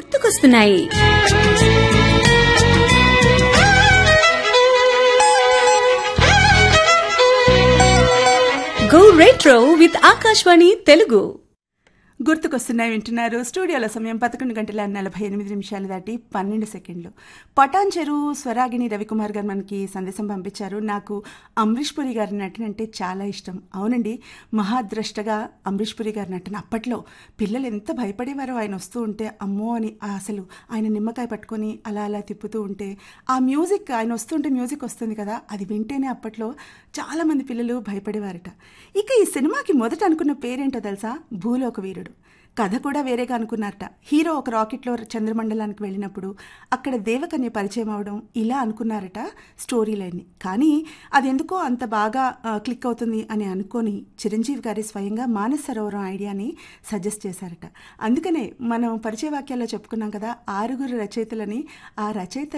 గుర్తుకొస్తున్నాయి go retro with Akashvani Telugu గుర్తుకొస్తున్నాయి వింటున్నారు స్టూడియోలో సమయం పదకొండు గంటల నలభై ఎనిమిది నిమిషాలు దాటి పన్నెండు సెకండ్లు పటాన్ చెరు స్వరాగిణి రవికుమార్ గారు మనకి సందేశం పంపించారు నాకు అమరీష్ పురి గారి నటన అంటే చాలా ఇష్టం అవునండి మహాద్రష్టగా అమరీష్ పురి గారి నటన అప్పట్లో పిల్లలు ఎంత భయపడేవారో ఆయన వస్తూ ఉంటే అమ్మో అని ఆ అసలు ఆయన నిమ్మకాయ పట్టుకొని అలా అలా తిప్పుతూ ఉంటే ఆ మ్యూజిక్ ఆయన వస్తుంటే మ్యూజిక్ వస్తుంది కదా అది వింటేనే అప్పట్లో చాలామంది పిల్లలు భయపడేవారట ఇక ఈ సినిమాకి మొదట అనుకున్న పేరేంటో తెలుసా భూలోక వీరుడు కథ కూడా వేరేగా అనుకున్నారట హీరో ఒక రాకెట్లో చంద్రమండలానికి వెళ్ళినప్పుడు అక్కడ దేవకన్య పరిచయం అవడం ఇలా అనుకున్నారట స్టోరీ లైన్ని కానీ అది ఎందుకో అంత బాగా ఆ, క్లిక్ అవుతుంది అని అనుకొని చిరంజీవి గారి స్వయంగా మానస సరోవరం ఐడియాని సజెస్ట్ చేశారట అందుకనే మనం పరిచయ వాక్యాల్లో చెప్పుకున్నాం కదా ఆరుగురు రచయితలని ఆ రచయిత